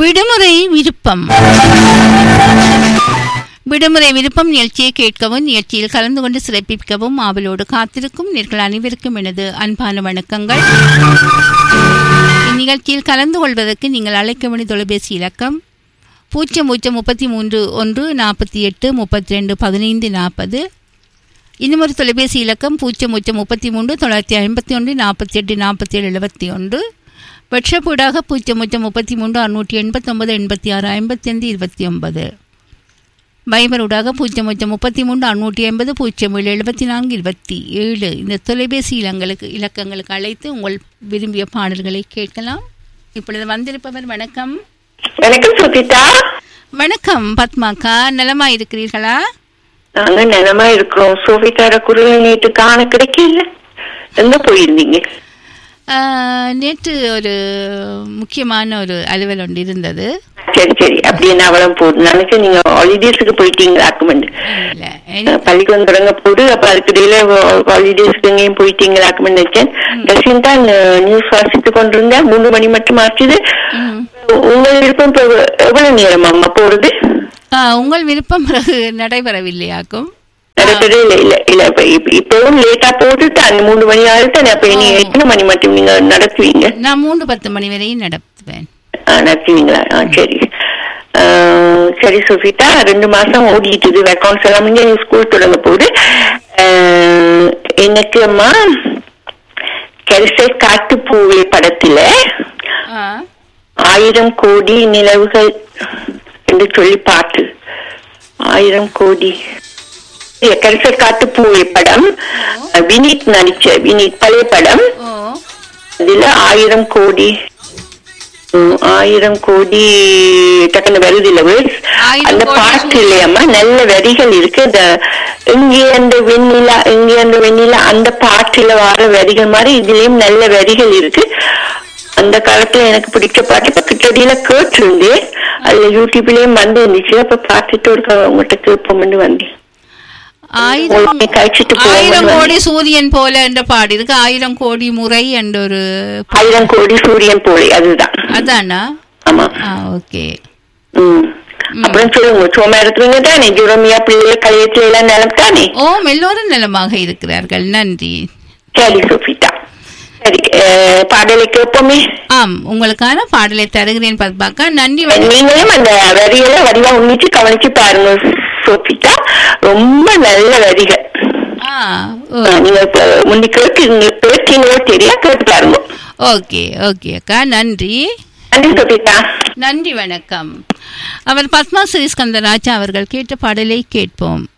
விடுமுறை விருப்பம் விடுமுறை விருப்பம் நிகழ்ச்சியை கேட்கவும் நிகழ்ச்சியில் கலந்து கொண்டு சிறப்பிக்கவும் ஆவலோடு காத்திருக்கும் நீங்கள் அனைவருக்கும் எனது அன்பான வணக்கங்கள் இந்நிகழ்ச்சியில் கலந்து கொள்வதற்கு நீங்கள் அழைக்க வேண்டிய தொலைபேசி இலக்கம் பூஜ்ஜியம் பூஜ்ஜியம் முப்பத்தி மூன்று ஒன்று நாற்பத்தி எட்டு முப்பத்தி ரெண்டு பதினைந்து நாற்பது இன்னும் ஒரு தொலைபேசி இலக்கம் பூஜ்ஜியம் பூஜ்ஜியம் முப்பத்தி மூன்று தொள்ளாயிரத்தி ஐம்பத்தி ஒன்று நாற்பத்தி எட்டு நாற்பத்தி ஏழு எழுபத்தி ஒன்று வாட்ஸ்அப் ஊடாக பூஜ்ஜியம் பூஜ்ஜியம் முப்பத்தி மூன்று அறுநூற்றி எண்பத்தொம்பது எண்பத்தி ஆறு ஐம்பத்தி ஐந்து இருபத்தி ஒன்பது பைபர் ஊடாக பூஜ்ஜியம் பூஜ்ஜியம் முப்பத்தி மூன்று அறுநூற்றி ஐம்பது பூஜ்ஜியம் ஏழு எழுபத்தி நான்கு இருபத்தி ஏழு இந்த தொலைபேசி இலங்களுக்கு இலக்கங்களுக்கு அழைத்து உங்கள் விரும்பிய பாடல்களை கேட்கலாம் இப்பொழுது வந்திருப்பவர் வணக்கம் வணக்கம் சுபிதா வணக்கம் பத்மாக்கா நலமா இருக்கிறீர்களா நாங்க நிலமா இருக்கிறோம் சோபிதார குரல் நேற்று காண கிடைக்கல எங்க போயிருந்தீங்க ஆஹ், நேற்று ஒரு முக்கியமான ஒரு அலுவல் ஒன்று இருந்தது சரி சரி அப்படியே அவளும் போதும் நினைச்சு நீங்க ஹாலிடேஸுக்கு போயிட்டீங்களாக்குமெண்டு இல்ல என்ன- பள்ளிக்கூடம் தொடங்க போடு அப்ப அதுக்கு இடையில ஹாலிடேஸ்க்கு எங்கேயும் போயிட்டீங்களாக்குமெண்டு நினைச்சேன் ரஷ்யன் தான் நியூஸ் வாசித்து கொண்டிருந்தேன் மூணு மணி மட்டும் ஆச்சுது ம். உங்கள் விருப்பம் இப்ப எவ்வளவு நேரம் அம்மா போறது ஆஹ், உங்கள் விருப்பம் பிறகு நடைபெறவில்லையாக்கும் நடக்கவே இல்ல இல்ல இல்ல இப்ப இப்ப- இப்பவும் லேட்டா போட்டுட்டு அந்த மூணு மணி ஆகிட்டு அப்ப இனி ஆ. எத்தனை மணி மட்டும் நீங்க நடத்துவீங்க நான் மூன்று பத்து மணி வரையும் நடத்துவேன் ஆ, நடத்துவீங்களா ஆ, சரி ஆ, சரி சுஃபிதா ரெண்டு மாசம் ஓடிட்டுது அக்கௌண்ட்ஸ் எல்லாம் முடிஞ்சு ஸ்கூல் தொடங்க போகுது ஆ, எனக்கு அம்மா கரிசை காட்டுப்பூவே படத்துல ஆஹ், ஆயிரம் கோடி நிலவுகள் என்று சொல்லி பாட்டு ஆயிரம் கோடி கரிசை காட்டுப்பூவே படம் வினீத் நடிச்ச வினீத் பழைய படம் ஓ இதுல ஆயிரம் கோடி ம், ஆயிரம் கோடி டக்குனு வருது இல்ல words. ஆயிரம் அந்த கோடி பாட்டு சூரியன். இல்லையம்மா நல்ல வரிகள் இருக்கு அந்த இங்கே அந்த வெண்ணிலா இங்கே அந்த வெண்ணிலா அந்த பாட்டுல வர வரிகள் மாதிரி இதுலயும் நல்ல வரிகள் இருக்கு அந்த காலத்துல எனக்கு பிடிச்ச பாட்டு பக்கத்தடியில கேட்டிருந்தேன் அதுல யூடியூப்லயும் வந்து இருந்துச்சு அப்ப பார்த்துட்டு ஒரு உங்கள்கிட்ட கேட்போம்னு வந்தேன் ஆயிரம் உடனே கழிச்சிட்டு ஆயிரம் போவோம்னு கோடி சூரியன் போல என்ற பாடு இருக்கு ஆயிரம் கோடி முறை என்ற ஒரு ஆயிரம் கோடி சூரியன் போலே அதுதான் அதானா ஆமா ஆ ஓகே ம். அப்புறம் சொல்லுங்க சும்மா இருக்கிறீங்க தானே ஜுரமியா பிள்ளைகள் கலையத்துல எல்லாம் நிலம் தானே ஓம் எல்லோரும் நலமாக இருக்கிறார்கள் நன்றி சரி சுபிதா சரி அஹ், பாடலை கேட்போமே ஆம் உங்களுக்கான பாடலை தருகிறேன் பத்மாக்கா நன்றி வணக்கம். நீங்களும் அந்த வரியெல்லாம் வரிவா உன்னிச்சு கவனிச்சு பாருங்க சோபிதா ரொம்ப நல்ல வரிகள் ஆ ஓ, அஹ், நீங்க இப்ப முந்தி கேட்டு கேட்டீங்களோ தெரியா கேட்டு பாருங்க ஓகே ஓகே அக்கா நன்றி நன்றி சோபிதா நன்றி வணக்கம் அவர் பத்மா ஸ்ரீஸ்கந்தராஜா அவர்கள் கேட்ட பாடலை கேட்போம்